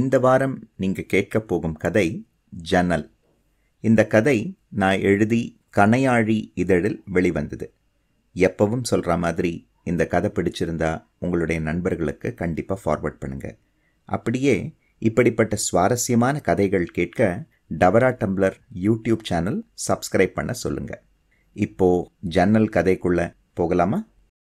இந்த வாரம் நீங்க கேட்கப் போகும் கதை ஜன்னல் இந்த கதை நான் எழுதி கணையாழி இதழில் வெளிவந்தது எப்பவும் சொல்ற மாதிரி இந்த கதை பிடிச்சிருந்தா உங்களுடைய நண்பர்களுக்கு கண்டிப்பாக ஃபார்வர்ட் பண்ணுங்க அப்படியே இப்படிப்பட்ட சுவாரஸ்யமான கதைகள் கேட்க Dabara tumbler YouTube channel subscribe பண்ண சொல்லுங்க இப்போ ஜன்னல் கதைக்குள்ள போகலாமா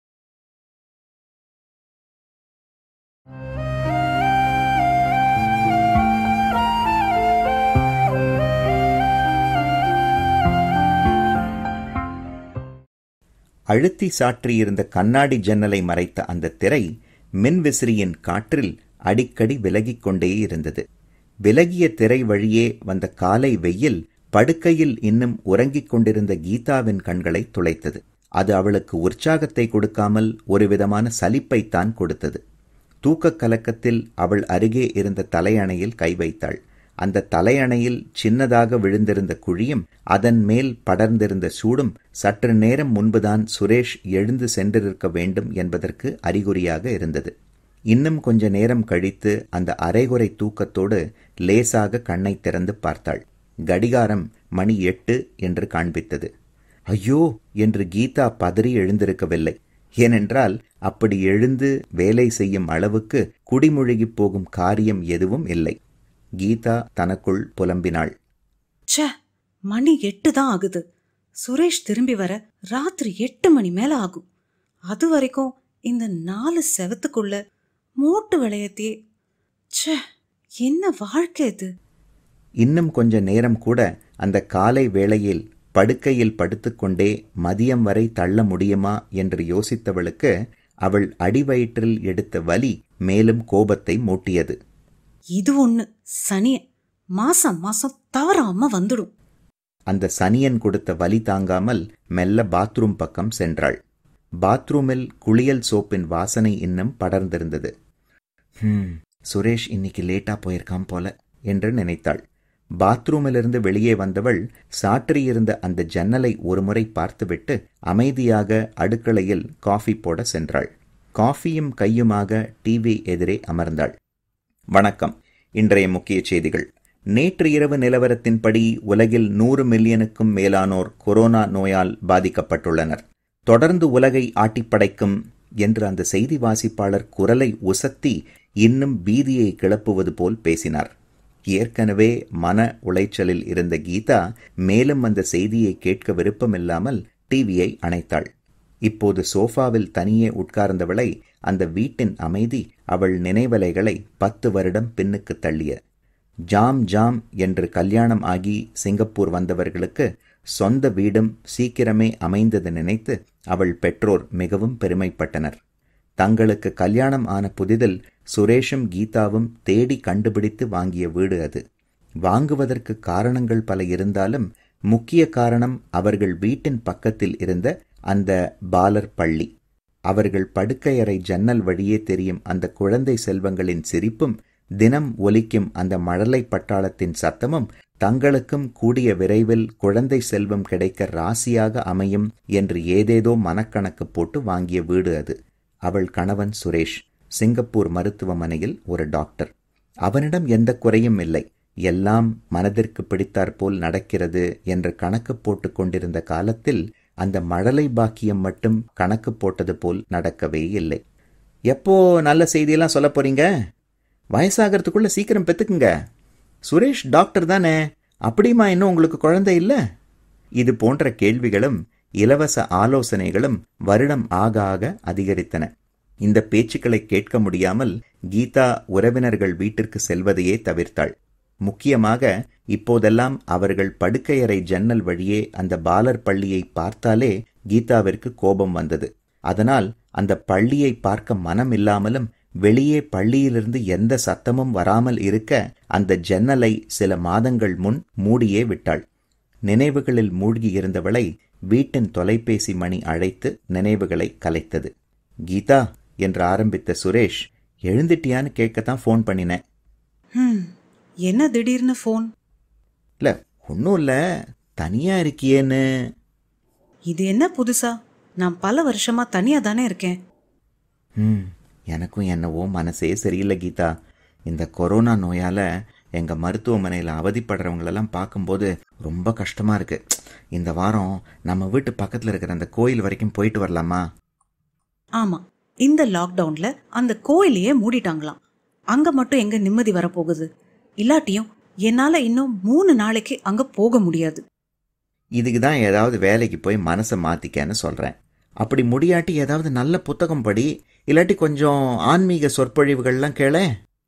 அழுத்தி சாற்றியிருந்த கண்ணாடி ஜன்னலை மறைத்த அந்த திரை மின்விசிறியின் காற்றில் அடிக்கடி விலகிக் கொண்டே இருந்தது விலகிய திரை வழியே வந்த காலை வெயில் படுக்கையில் இன்னும் உறங்கிக் கொண்டிருந்த கீதாவின் கண்களை துளைத்தது அது அவளுக்கு உற்சாகத்தை கொடுக்காமல் ஒருவிதமான சலிப்பைத்தான் கொடுத்தது தூக்கக் கலக்கத்தில் அவள் அருகே இருந்த தலையணையில் கை வைத்தாள் அந்த தலையணையில் சின்னதாக விழுந்திருந்த குழியும் அதன் மேல் படர்ந்திருந்த சூடும் சற்று நேரம் முன்புதான் சுரேஷ் எழுந்து சென்றிருக்க வேண்டும் என்பதற்கு அறிகுறியாக இருந்தது இன்னும் கொஞ்ச நேரம் கழித்து அந்த அரைகுறை தூக்கத்தோடு லேசாக கண்ணை திறந்து பார்த்தாள் கடிகாரம் மணி எட்டு என்று காண்பித்தது ஐயோ என்று கீதா பதறி எழுந்திருக்கவில்லை ஏனென்றால் அப்படி எழுந்து வேலை செய்யும் அளவுக்கு குடிமுழுகிப் போகும் காரியம் எதுவும் இல்லை கீதா தனக்குள் புலம்பினாள் ச்சே மணி எட்டு தான் ஆகுது சுரேஷ் திரும்பி வர ராத்திரி எட்டு மணி மேல ஆகும் அது வரைக்கும் இந்த நாலு செவத்துக்குள்ள மூட்டு விளையத்தையே ச்சே என்ன வாழ்க்கை இது இன்னும் கொஞ்ச நேரம் கூட அந்த காலை வேளையில் படுக்கையில் படுத்துக்கொண்டே மதியம் வரை தள்ள முடியுமா என்று யோசித்தவளுக்கு அவள் அடிவயிற்றில் எடுத்த வலி மேலும் கோபத்தை மூட்டியது இது ஒண்ணு சனிய மாசம் மாசம் தவறாம வந்துடும் அந்த சனியன் கொடுத்த வலி தாங்காமல் மெல்ல பாத்ரூம் பக்கம் சென்றாள் பாத்ரூமில் குளியல் சோப்பின் வாசனை இன்னும் படர்ந்திருந்தது ஹம் சுரேஷ் இன்னைக்கு லேட்டா போயிருக்கான் போல என்று நினைத்தாள் பாத்ரூமிலிருந்து வெளியே வந்தவள் சாற்றியிருந்த அந்த ஜன்னலை ஒருமுறை பார்த்துவிட்டு அமைதியாக அடுக்களையில் காஃபி போட சென்றாள் காஃபியும் கையுமாக டிவி எதிரே அமர்ந்தாள் வணக்கம் இன்றைய முக்கிய செய்திகள் நேற்று இரவு நிலவரத்தின்படி உலகில் நூறு மில்லியனுக்கும் மேலானோர் கொரோனா நோயால் பாதிக்கப்பட்டுள்ளனர் தொடர்ந்து உலகை ஆட்டிப்படைக்கும் என்று அந்த செய்தி வாசிப்பாளர் குரலை உசத்தி இன்னும் பீதியை கிளப்புவது போல் பேசினார் ஏற்கனவே மன உளைச்சலில் இருந்த கீதா மேலும் அந்த செய்தியை கேட்க விருப்பமில்லாமல் டிவியை அணைத்தாள் இப்போது சோஃபாவில் தனியே உட்கார்ந்தவளை அந்த வீட்டின் அமைதி அவள் நினைவலைகளை பத்து வருடம் பின்னுக்கு தள்ளிய ஜாம் ஜாம் என்று கல்யாணம் ஆகி சிங்கப்பூர் வந்தவர்களுக்கு சொந்த வீடும் சீக்கிரமே அமைந்தது நினைத்து அவள் பெற்றோர் மிகவும் பெருமைப்பட்டனர் தங்களுக்கு கல்யாணம் ஆன புதிதில் சுரேஷும் கீதாவும் தேடி கண்டுபிடித்து வாங்கிய வீடு அது வாங்குவதற்கு காரணங்கள் பல இருந்தாலும் முக்கிய காரணம் அவர்கள் வீட்டின் பக்கத்தில் இருந்த அந்த பாலர் பள்ளி அவர்கள் படுக்கையறை ஜன்னல் வழியே தெரியும் அந்த குழந்தை செல்வங்களின் சிரிப்பும் தினம் ஒலிக்கும் அந்த மழலை பட்டாளத்தின் சத்தமும் தங்களுக்கும் கூடிய விரைவில் குழந்தை செல்வம் கிடைக்க ராசியாக அமையும் என்று ஏதேதோ மனக்கணக்கு போட்டு வாங்கிய வீடு அது அவள் கணவன் சுரேஷ் சிங்கப்பூர் மருத்துவமனையில் ஒரு டாக்டர் அவனிடம் எந்த குறையும் இல்லை எல்லாம் மனதிற்கு பிடித்தாற்போல் நடக்கிறது என்று கணக்கு போட்டு கொண்டிருந்த காலத்தில் அந்த மழலை பாக்கியம் மட்டும் கணக்கு போட்டது போல் நடக்கவே இல்லை எப்போ நல்ல செய்தியெல்லாம் சொல்ல போறீங்க வயசாகிறதுக்குள்ள சீக்கிரம் பெத்துக்குங்க சுரேஷ் டாக்டர் தானே அப்படியுமா இன்னும் உங்களுக்கு குழந்தை இல்ல இது போன்ற கேள்விகளும் இலவச ஆலோசனைகளும் வருடம் ஆக ஆக அதிகரித்தன இந்த பேச்சுக்களை கேட்க முடியாமல் கீதா உறவினர்கள் வீட்டிற்கு செல்வதையே தவிர்த்தாள் முக்கியமாக இப்போதெல்லாம் அவர்கள் படுக்கையறை ஜன்னல் வழியே அந்த பாலர் பள்ளியை பார்த்தாலே கீதாவிற்கு கோபம் வந்தது அதனால் அந்த பள்ளியை பார்க்க மனம் இல்லாமலும் வெளியே பள்ளியிலிருந்து எந்த சத்தமும் வராமல் இருக்க அந்த ஜன்னலை சில மாதங்கள் முன் மூடியே விட்டாள் நினைவுகளில் மூழ்கி இருந்தவளை வீட்டின் தொலைபேசி மணி அழைத்து நினைவுகளை கலைத்தது கீதா என்று ஆரம்பித்த சுரேஷ் எழுந்துட்டியான்னு கேட்கத்தான் ஃபோன் பண்ணினேன் ஹம், என்ன திடீர்னு ஃபோன் இல்ல ஒன்றும் இல்ல தனியா இருக்கியேன்னு இது என்ன புதுசா நான் பல வருஷமா தனியா தானே இருக்கேன் ம் எனக்கும் என்னவோ மனசே சரியில்லை கீதா இந்த கொரோனா நோயால் எங்கள் மருத்துவமனையில் அவதிப்படுறவங்களெல்லாம் பார்க்கும்போது ரொம்ப கஷ்டமாக இருக்கு இந்த வாரம் நம்ம வீட்டு பக்கத்தில் இருக்கிற அந்த கோயில் வரைக்கும் போயிட்டு வரலாமா ஆமா இந்த லாக்டவுன்ல அந்த கோயிலையே மூடிட்டாங்களாம் அங்க மட்டும் எங்க நிம்மதி வரப்போகுது இல்லாட்டியும் என்னால இன்னும் மூணு நாளைக்கு அங்க போக முடியாது இதுக்கு தான் ஏதாவது வேலைக்கு போய் மனசை மாற்றிக்கன்னு சொல்கிறேன் அப்படி முடியாட்டி ஏதாவது நல்ல புத்தகம் படி இல்லாட்டி கொஞ்சம் ஆன்மீக சொற்பொழிவுகள்லாம் கேளே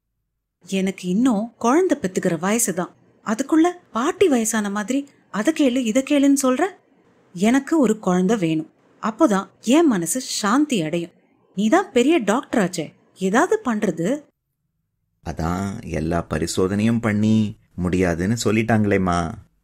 எனக்கு இன்னும் குழந்தை பெத்துக்கிற வயசு தான் அதுக்குள்ள பாட்டி வயசான மாதிரி அதை கேளு இதை கேளுன்னு சொல்ற எனக்கு ஒரு குழந்தை வேணும் அப்போதான் என் மனசு சாந்தி அடையும் நீதான் பெரிய டாக்டர் ஆச்சே ஏதாவது பண்றது அதான் எல்லா பரிசோதனையும் பண்ணி முடியாதுன்னு சொல்லிட்டாங்களேம்மா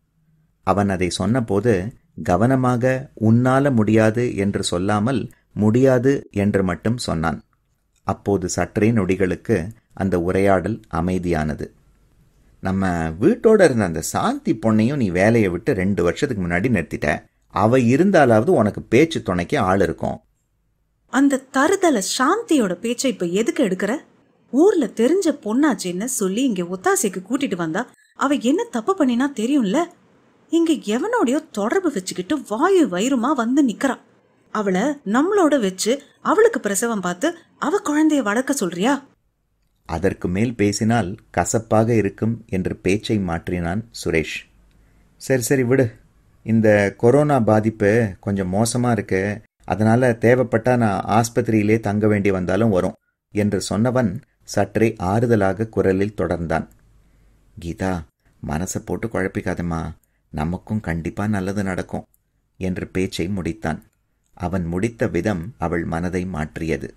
அவன் அதை சொன்னபோது கவனமாக உன்னால முடியாது என்று சொல்லாமல் முடியாது என்று மட்டும் சொன்னான் அப்போது சற்றே நொடிகளுக்கு அந்த உரையாடல் அமைதியானது நம்ம வீட்டோட இருந்த அந்த சாந்தி பொண்ணையும் நீ வேலையை விட்டு ரெண்டு வருஷத்துக்கு முன்னாடி நிறுத்திட்ட அவ இருந்தாலாவது உனக்கு பேச்சு துணைக்கு ஆள் இருக்கும் அந்த தருதல சாந்தியோட பேச்சை இப்ப எதுக்கு எடுக்கிற ஊர்ல தெரிஞ்ச பொண்ணாச்சேன்னு சொல்லி இங்க ஒத்தாசைக்கு கூட்டிட்டு வந்தா அவ என்ன தப்பு பண்ணினா தெரியும்ல இங்க எவனோடயோ தொடர்பு வச்சுக்கிட்டு வாயு வயிறுமா வந்து நிக்கிறா அவளை நம்மளோட வச்சு அவளுக்கு பிரசவம் பார்த்து அவ குழந்தைய வளர்க்க சொல்றியா அதற்கு மேல் பேசினால் கசப்பாக இருக்கும் என்று பேச்சை மாற்றினான் சுரேஷ் சரி சரி விடு இந்த கொரோனா பாதிப்பு கொஞ்சம் மோசமாக இருக்கு அதனால தேவைப்பட்டா நான் ஆஸ்பத்திரியிலே தங்க வேண்டி வந்தாலும் வரும் என்று சொன்னவன் சற்றே ஆறுதலாக குரலில் தொடர்ந்தான் கீதா மனசை போட்டு குழப்பிக்காதம்மா நமக்கும் கண்டிப்பா நல்லது நடக்கும் என்று பேச்சை முடித்தான் அவன் முடித்த விதம் அவள் மனதை மாற்றியது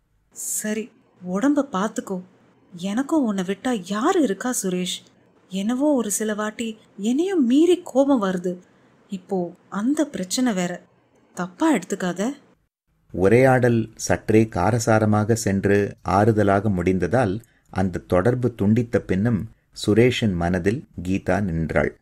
சரி உடம்ப பாத்துக்கோ எனக்கும் உன்னை விட்டா யாரு இருக்கா சுரேஷ் என்னவோ ஒரு சில வாட்டி என்னையும் மீறி கோபம் வருது இப்போ அந்த பிரச்சனை வேற தப்பா எடுத்துக்காத உரையாடல் சற்றே காரசாரமாக சென்று ஆறுதலாக முடிந்ததால் அந்த தொடர்பு துண்டித்த பின்னும் சுரேஷின் மனதில் கீதா நின்றாள்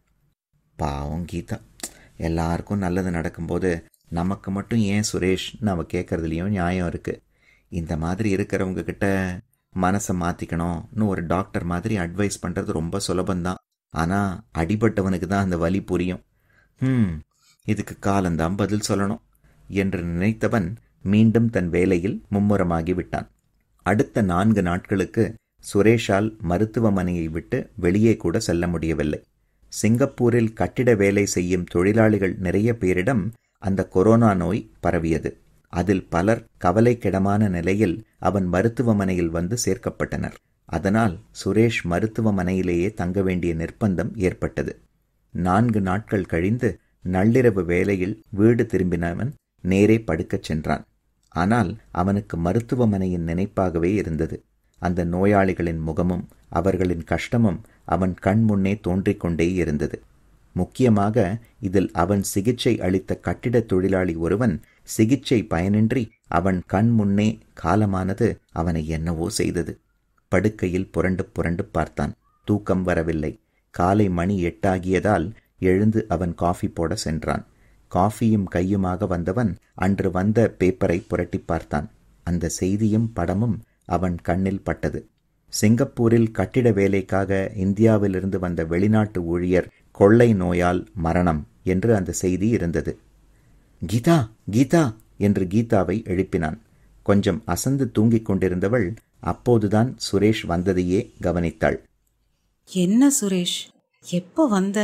பாவம் கீதா எல்லாருக்கும் நல்லது நடக்கும்போது நமக்கு மட்டும் ஏன் சுரேஷ்னு அவ கேட்கறதுலையும் நியாயம் இருக்கு இந்த மாதிரி இருக்கிறவங்க கிட்ட மனசை மாற்றிக்கணும்னு ஒரு டாக்டர் மாதிரி அட்வைஸ் பண்ணுறது ரொம்ப சுலபந்தான் ஆனால் அடிபட்டவனுக்கு தான் அந்த வலி புரியும் ம் இதுக்கு காலந்தான் பதில் சொல்லணும் என்று நினைத்தவன் மீண்டும் தன் வேலையில் மும்முரமாகி விட்டான் அடுத்த நான்கு நாட்களுக்கு சுரேஷால் மருத்துவமனையை விட்டு வெளியே கூட செல்ல முடியவில்லை சிங்கப்பூரில் கட்டிட வேலை செய்யும் தொழிலாளிகள் நிறைய பேரிடம் அந்த கொரோனா நோய் பரவியது அதில் பலர் கவலைக்கிடமான நிலையில் அவன் மருத்துவமனையில் வந்து சேர்க்கப்பட்டனர் அதனால் சுரேஷ் மருத்துவமனையிலேயே தங்க வேண்டிய நிர்பந்தம் ஏற்பட்டது நான்கு நாட்கள் கழிந்து நள்ளிரவு வேளையில் வீடு திரும்பினவன் நேரே படுக்கச் சென்றான் ஆனால் அவனுக்கு மருத்துவமனையின் நினைப்பாகவே இருந்தது அந்த நோயாளிகளின் முகமும் அவர்களின் கஷ்டமும் அவன் கண் முன்னே தோன்றிக் கொண்டே இருந்தது முக்கியமாக இதில் அவன் சிகிச்சை அளித்த கட்டிடத் தொழிலாளி ஒருவன் சிகிச்சை பயனின்றி அவன் கண் முன்னே காலமானது அவனை என்னவோ செய்தது படுக்கையில் புரண்டு புரண்டு பார்த்தான் தூக்கம் வரவில்லை காலை மணி எட்டாகியதால் எழுந்து அவன் காஃபி போட சென்றான் காஃபியும் கையுமாக வந்தவன் அன்று வந்த பேப்பரை புரட்டி பார்த்தான் அந்த செய்தியும் படமும் அவன் கண்ணில் பட்டது சிங்கப்பூரில் கட்டிட வேலைக்காக இந்தியாவிலிருந்து வந்த வெளிநாட்டு ஊழியர் கொள்ளை நோயால் மரணம் என்று அந்த செய்தி இருந்தது கீதா கீதா என்று கீதாவை எழுப்பினான் கொஞ்சம் அசந்து தூங்கிக் கொண்டிருந்தவள் அப்போதுதான் சுரேஷ் வந்ததையே கவனித்தாள் என்ன சுரேஷ் எப்போ வந்த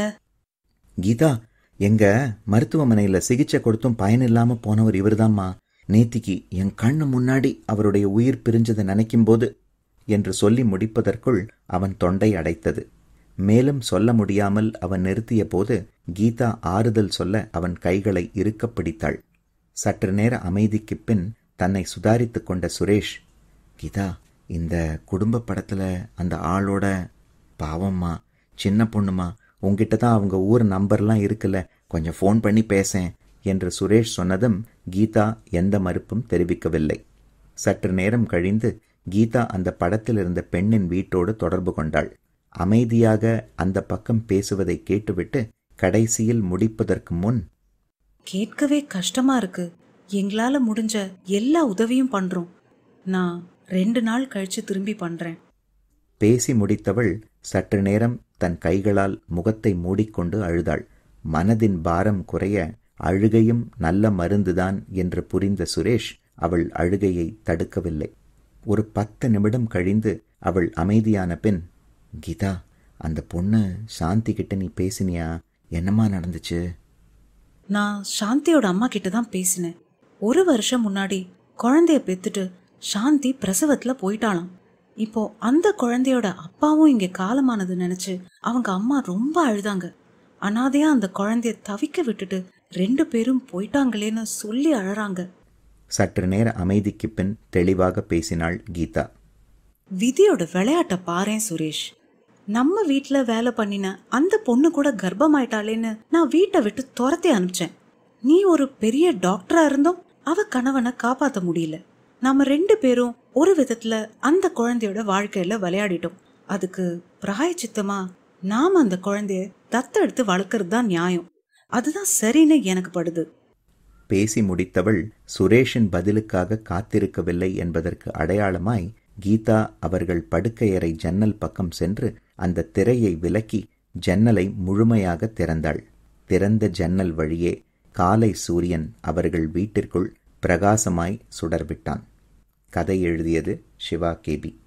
கீதா எங்க மருத்துவமனையில சிகிச்சை கொடுத்தும் பயனில்லாம போனவர் இவர்தாம்மா நேத்திக்கு என் கண்ணு முன்னாடி அவருடைய உயிர் பிரிஞ்சதை நினைக்கும் போது என்று சொல்லி முடிப்பதற்குள் அவன் தொண்டை அடைத்தது மேலும் சொல்ல முடியாமல் அவன் நிறுத்திய போது கீதா ஆறுதல் சொல்ல அவன் கைகளை இறுக்கப் பிடித்தாள் சற்று நேர அமைதிக்குப் பின் தன்னை சுதாரித்துக் கொண்ட சுரேஷ் கீதா இந்த குடும்ப படத்துல அந்த ஆளோட பாவம்மா சின்ன பொண்ணுமா உங்ககிட்ட தான் அவங்க ஊர் நம்பர்லாம் இருக்குல்ல கொஞ்சம் ஃபோன் பண்ணி பேசேன் என்று சுரேஷ் சொன்னதும் கீதா எந்த மறுப்பும் தெரிவிக்கவில்லை சற்று நேரம் கழிந்து கீதா அந்த படத்தில் இருந்த பெண்ணின் வீட்டோடு தொடர்பு கொண்டாள் அமைதியாக அந்த பக்கம் பேசுவதை கேட்டுவிட்டு கடைசியில் முடிப்பதற்கு முன் கேட்கவே கஷ்டமா இருக்கு எங்களால முடிஞ்ச எல்லா உதவியும் பண்றோம் நான் ரெண்டு நாள் கழிச்சு திரும்பி பண்றேன் பேசி முடித்தவள் சற்று நேரம் தன் கைகளால் முகத்தை மூடிக்கொண்டு அழுதாள் மனதின் பாரம் குறைய அழுகையும் நல்ல மருந்துதான் என்று புரிந்த சுரேஷ் அவள் அழுகையை தடுக்கவில்லை ஒரு பத்து நிமிடம் கழிந்து அவள் அமைதியான பின் கீதா அந்த பொண்ணு சாந்தி கிட்ட நீ பேசினியா என்னம்மா நடந்துச்சு நான் சாந்தியோட அம்மா கிட்ட தான் பேசினேன் ஒரு வருஷம் முன்னாடி குழந்தைய பெத்துட்டு சாந்தி பிரசவத்துல போயிட்டாளாம் இப்போ அந்த குழந்தையோட அப்பாவும் இங்க காலமானது நினைச்சு அவங்க அம்மா ரொம்ப அழுதாங்க அனாதையா அந்த குழந்தைய தவிக்க விட்டுட்டு ரெண்டு பேரும் போயிட்டாங்களேன்னு சொல்லி அழறாங்க சற்று நேர அமைதிக்கு பின் தெளிவாக பேசினாள் கீதா விதியோட விளையாட்ட பாரேன் சுரேஷ் நம்ம வீட்ல வேலை பண்ணின அந்த பொண்ணு கூட கர்ப்பமாயிட்டாளேன்னு நான் வீட்டை விட்டு துரத்தி அனுப்பிச்சேன் நீ ஒரு பெரிய டாக்டரா இருந்தும் அவ கணவனை காப்பாத்த முடியல நாம ரெண்டு பேரும் ஒரு விதத்துல அந்த குழந்தையோட வாழ்க்கையில விளையாடிட்டோம் அதுக்கு பிராயச்சித்தமா நாம அந்த குழந்தைய தத்தெடுத்து வளர்க்கறது தான் நியாயம் அதுதான் சரின்னு எனக்கு படுது பேசி முடித்தவள் சுரேஷின் பதிலுக்காக காத்திருக்கவில்லை என்பதற்கு அடையாளமாய் கீதா அவர்கள் படுக்கையறை ஜன்னல் பக்கம் சென்று அந்த திரையை விலக்கி ஜன்னலை முழுமையாக திறந்தாள் திறந்த ஜன்னல் வழியே காலை சூரியன் அவர்கள் வீட்டிற்குள் பிரகாசமாய் சுடர்விட்டான் கதை எழுதியது சிவா கேபி